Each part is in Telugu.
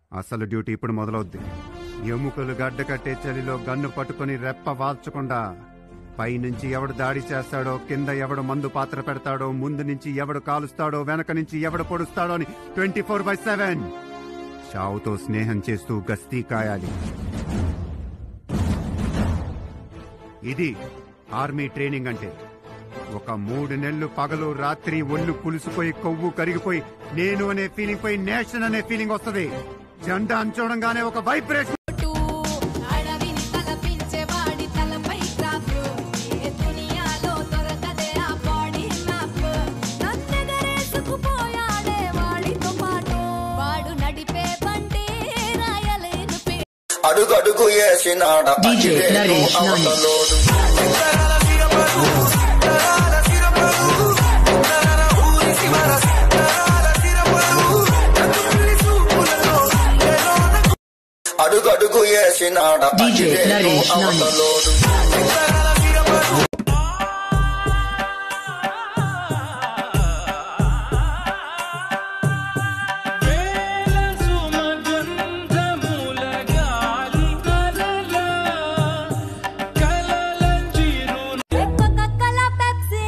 అసలు డ్యూటీ ఇప్పుడు మొదలవుద్ది ఎముకలు గడ్డ కట్టే చలిలో గన్ను పట్టుకొని రెప్ప వాల్చకుండా పైనుంచి ఎవడు దాడి చేస్తాడో కింద ఎవడు మందు పాత్ర పెడతాడో ముందు నుంచి ఎవడు కాలుస్తాడో వెనక నుంచి ఎవడు పొడుస్తాడో అని ట్వంటీ ఫోర్ బై సెవెన్ చావుతో స్నేహం చేస్తూ గస్తీ కాయాలి ఇది ఆర్మీ ట్రైనింగ్ అంటే ఒక మూడు నెలలు పగలు రాత్రి ఒళ్ళు పులిసిపోయి కొవ్వు కరిగిపోయి నేను అనే ఫీలింగ్ పోయి నేషన్ అనే ఫీలింగ్ వస్తది జెండా అంచూడంగానే ఒక వైబ్రేషన్ టు అడవిని తలపించేవాడి తలపై క్రాఫ్ ఏ దునియాలో దొరకదే ఆ బాడీ మ్యాప్ నన్నెగరేసుకుపోయాడే వాడితో పాటు వాడు నడిపే బండి రాయలేను పే అడుగడుగు వేసినాడ DJ Naresh Nani. అడుగడుగు వేసినాడ DJ Naresh Nani. Coca-Cola Pepsi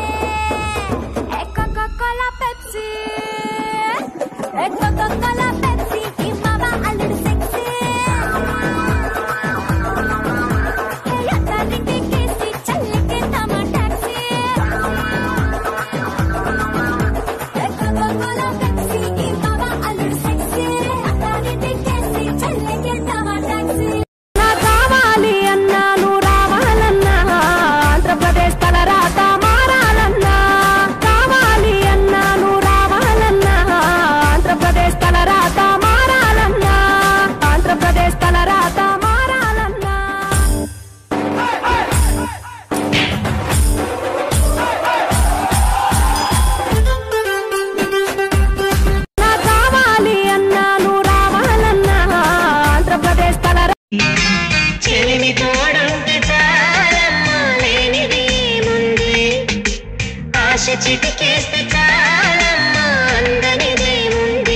ఏ Coca-Cola Pepsi ఏ Coca-Cola Pepsi ఈ మామ అల్లుడు సెక్సీ ఏ అత్తారింటి కేసి చల్లికి తమ టాక్సీ ఏ Coca-Cola Pepsi ఈ మామ అల్లుడు సెక్సీ అత్తారింటి కేసి చల్లికి తమ టాక్సీ నా కావాలి అన్నా నువ్వు రావాలన్నా ఆంధ్రప్రదేశ్ తలరాత మారాలన్నా కావాలి అన్నా నువ్వు రావాలన్నా ఆంధ్రప్రదేశ్ తలరాత మారాలన్నా ఆంధ్రప్రదేశ్ తలరాత మారాలన్నా నా కావాలి అన్నా నువ్వు రావాలన్నా ఆంధ్రప్రదేశ్ తలరా చెలిమి తోడుంటే చాలమ్మా లేనిది ముందే ఆశ చిటికేస్తే చాలమ్మా అందనిదే ముందే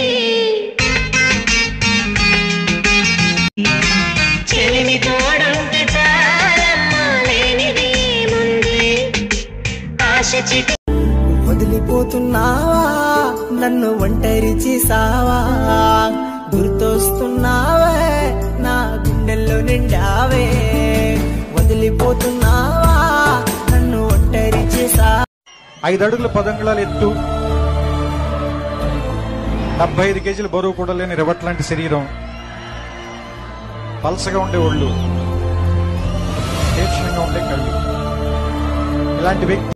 చెలిమి తోడుంటే చాలమ్మా లేనిది ముందే ఆశ చిటి వదిలిపోతున్నావా నన్ను ఒంటరి చేసావా గుర్తొస్తున్నావే నా గుండెల్లో నిండావే వదిలిపోతున్నావా నన్ను ఒంటరి చేసా ఐదు అడుగుల పదంగుళాల ఎత్తు డెబ్బై ఐదు కేజీల బరువు కూడా లేని రివట్ లాంటి శరీరం పలసగా ఉండే ఒళ్ళు తీక్షణంగా ఉండే కళ్ళు ఇలాంటి వ్యక్తి